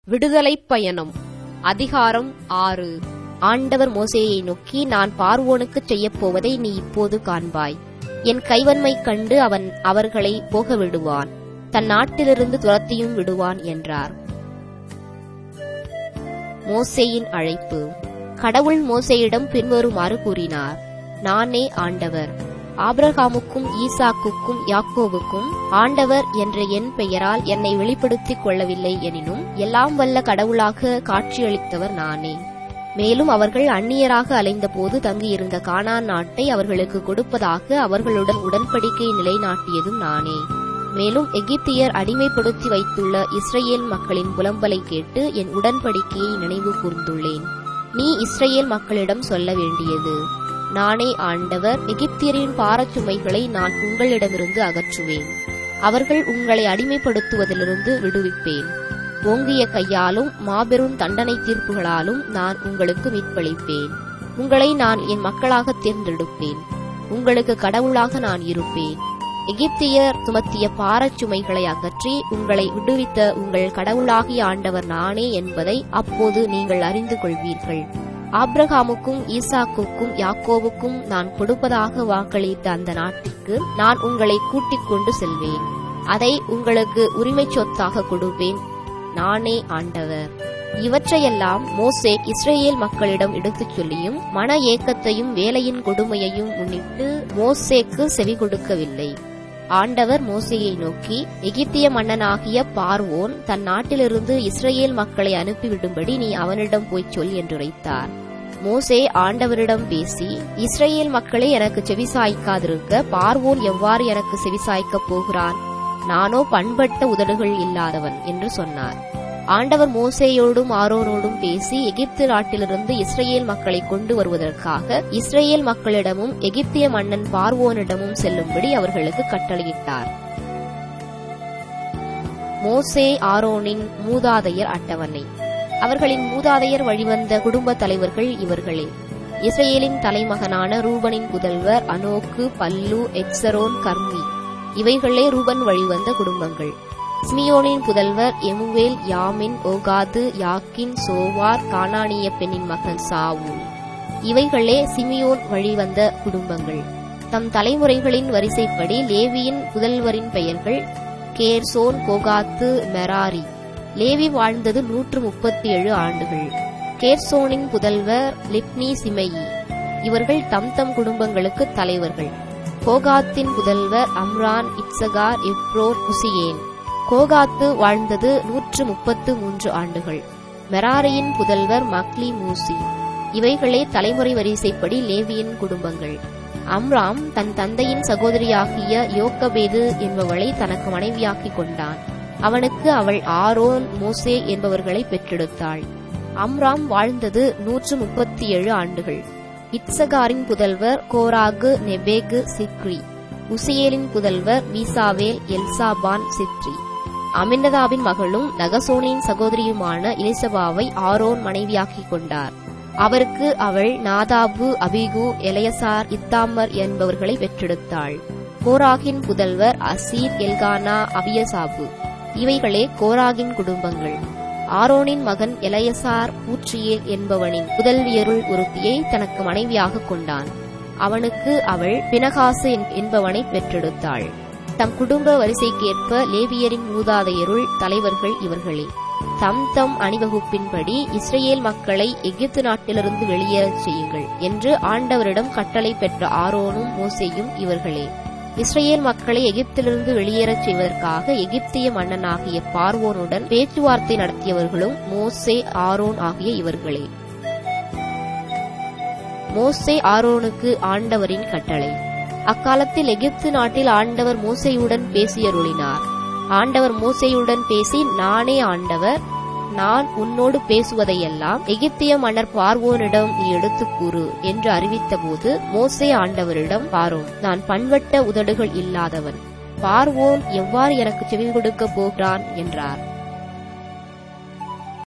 விடுதலைப் பயணம் அதிகாரம் ஆறு ஆண்டவர் மோசேயை நோக்கி நான் பார்வோனுக்குச் செய்யப் போவதை நீ இப்போது காண்பாய் என் கைவன்மை கண்டு அவன் அவர்களை போக விடுவான் தன் நாட்டிலிருந்து துரத்தியும் விடுவான் என்றார் மோசேயின் அழைப்பு கடவுள் மோசேயிடம் பின்வருமாறு கூறினார் நானே ஆண்டவர் ஆபிரகாமுக்கும் ஈசாக்குக்கும் யாக்கோவுக்கும் ஆண்டவர் என்ற என் பெயரால் என்னை வெளிப்படுத்திக் கொள்ளவில்லை எனினும் எல்லாம் வல்ல கடவுளாக காட்சியளித்தவர் நானே மேலும் அவர்கள் அந்நியராக அலைந்தபோது தங்கியிருந்த கானான் நாட்டை அவர்களுக்கு கொடுப்பதாக அவர்களுடன் உடன்படிக்கை நிலைநாட்டியதும் நானே மேலும் எகிப்தியர் அடிமைப்படுத்தி வைத்துள்ள இஸ்ரேல் மக்களின் புலம்பலை கேட்டு என் உடன்படிக்கையை நினைவு கூர்ந்துள்ளேன் நீ இஸ்ரேல் மக்களிடம் சொல்ல வேண்டியது நானே ஆண்டவர் எகிப்தியரின் பாரச்சுமைகளை நான் உங்களிடமிருந்து அகற்றுவேன் அவர்கள் உங்களை அடிமைப்படுத்துவதிலிருந்து விடுவிப்பேன் ஓங்கிய கையாலும் மாபெரும் தண்டனை தீர்ப்புகளாலும் நான் உங்களுக்கு மீட்பளிப்பேன் உங்களை நான் என் மக்களாக தேர்ந்தெடுப்பேன் உங்களுக்கு கடவுளாக நான் இருப்பேன் எகிப்தியர் சுமத்திய பாரச்சுமைகளை அகற்றி உங்களை விடுவித்த உங்கள் கடவுளாகிய ஆண்டவர் நானே என்பதை அப்போது நீங்கள் அறிந்து கொள்வீர்கள் ஆப்ரஹாமுக்கும் ஈசாக்குக்கும் யாக்கோவுக்கும் நான் கொடுப்பதாக வாக்களித்த அந்த நாட்டிற்கு நான் உங்களை கூட்டிக் கொண்டு செல்வேன் அதை உங்களுக்கு உரிமை சொத்தாக கொடுப்பேன் நானே ஆண்டவர் இவற்றையெல்லாம் மோசே இஸ்ரேல் மக்களிடம் எடுத்துச் சொல்லியும் மன ஏக்கத்தையும் வேலையின் கொடுமையையும் முன்னிட்டு மோசேக்கு செவி கொடுக்கவில்லை ஆண்டவர் மோசேயை நோக்கி எகிப்திய மன்னனாகிய பார்வோன் தன் நாட்டிலிருந்து இஸ்ரேல் மக்களை அனுப்பிவிடும்படி நீ அவனிடம் போய்ச் சொல் என்றுரைத்தார் மோசே ஆண்டவரிடம் பேசி இஸ்ரேல் மக்களை எனக்கு செவிசாய்க்காதிருக்க பார்வோன் எவ்வாறு எனக்கு செவிசாய்க்கப் போகிறான் நானோ பண்பட்ட உதடுகள் இல்லாதவன் என்று சொன்னார் ஆண்டவர் மோசேயோடும் ஆரோனோடும் பேசி எகிப்து நாட்டிலிருந்து இஸ்ரேல் மக்களை கொண்டு வருவதற்காக இஸ்ரேல் மக்களிடமும் எகிப்திய மன்னன் பார்வோனிடமும் செல்லும்படி அவர்களுக்கு கட்டளையிட்டார் மோசே ஆரோனின் மூதாதையர் அட்டவணை அவர்களின் மூதாதையர் வழிவந்த குடும்ப தலைவர்கள் இவர்களே இஸ்ரேலின் தலைமகனான ரூபனின் புதல்வர் அனோக்கு பல்லு எக்ஸரோன் கர்மி இவைகளே ரூபன் வழிவந்த குடும்பங்கள் சிமியோனின் புதல்வர் எமுவேல் யாமின் ஓகாது யாக்கின் சோவார் கானானிய பெண்ணின் மகன் சாவூல் இவைகளே சிமியோன் வழிவந்த குடும்பங்கள் தம் தலைமுறைகளின் வரிசைப்படி லேவியின் புதல்வரின் பெயர்கள் கேர்சோன் கோகாத்து மெராரி லேவி வாழ்ந்தது நூற்று முப்பத்தி ஏழு ஆண்டுகள் கேர்சோனின் புதல்வர் லிப்னி சிமெயி இவர்கள் தம் தம் குடும்பங்களுக்கு தலைவர்கள் கோகாத்தின் புதல்வர் அம்ரான் இப்சகார் எப்ரோர் உசியேன் கோகாத்து வாழ்ந்தது நூற்று முப்பத்து மூன்று ஆண்டுகள் மெராரியின் புதல்வர் மக்லி மூசி இவைகளே தலைமுறை வரிசைப்படி லேவியின் குடும்பங்கள் அம்ராம் தன் தந்தையின் சகோதரியாகிய யோக்கபேது என்பவளை தனக்கு மனைவியாக்கிக் கொண்டான் அவனுக்கு அவள் ஆரோன் மோசே என்பவர்களை பெற்றெடுத்தாள் அம்ராம் வாழ்ந்தது நூற்று முப்பத்தி ஏழு ஆண்டுகள் இட்சகாரின் புதல்வர் கோராகு நெபேகு சிக்ரி உசியேலின் புதல்வர் மீசாவேல் எல்சாபான் சித்ரி அமினதாவின் மகளும் நகசோனின் சகோதரியுமான இலிசபாவை ஆரோன் மனைவியாக்கிக் கொண்டார் அவருக்கு அவள் நாதாபு அபிகு எலையசார் இத்தாமர் என்பவர்களை பெற்றெடுத்தாள் கோராகின் புதல்வர் அசீர் எல்கானா அபியசாபு இவைகளே கோராகின் குடும்பங்கள் ஆரோனின் மகன் எலையசார் பூற்றியேல் என்பவனின் புதல்வியருள் ஒருத்தியை தனக்கு மனைவியாக கொண்டான் அவனுக்கு அவள் பினகாசு என்பவனை பெற்றெடுத்தாள் தம் குடும்ப வரிசைக்கேற்ப லேவியரின் மூதாதையருள் தலைவர்கள் இவர்களே தம் தம் அணிவகுப்பின்படி இஸ்ரேல் மக்களை எகிப்து நாட்டிலிருந்து வெளியேறச் செய்யுங்கள் என்று ஆண்டவரிடம் கட்டளை பெற்ற ஆரோனும் மோசேயும் இவர்களே இஸ்ரேல் மக்களை எகிப்திலிருந்து வெளியேறச் செய்வதற்காக எகிப்திய மன்னனாகிய பார்வோனுடன் பேச்சுவார்த்தை நடத்தியவர்களும் மோசே ஆரோன் ஆகிய இவர்களே மோசே ஆரோனுக்கு ஆண்டவரின் கட்டளை அக்காலத்தில் எகிப்து நாட்டில் ஆண்டவர் மோசையுடன் பேசியருளினார் ஆண்டவர் மோசையுடன் பேசி நானே ஆண்டவர் நான் உன்னோடு பேசுவதையெல்லாம் எகிப்திய மன்னர் பார்வோனிடம் நீ எடுத்துக் கூறு என்று அறிவித்தபோது மோசே ஆண்டவரிடம் பாரோம் நான் பண்பட்ட உதடுகள் இல்லாதவன் பார்வோன் எவ்வாறு எனக்கு செவி கொடுக்கப் போகிறான் என்றார்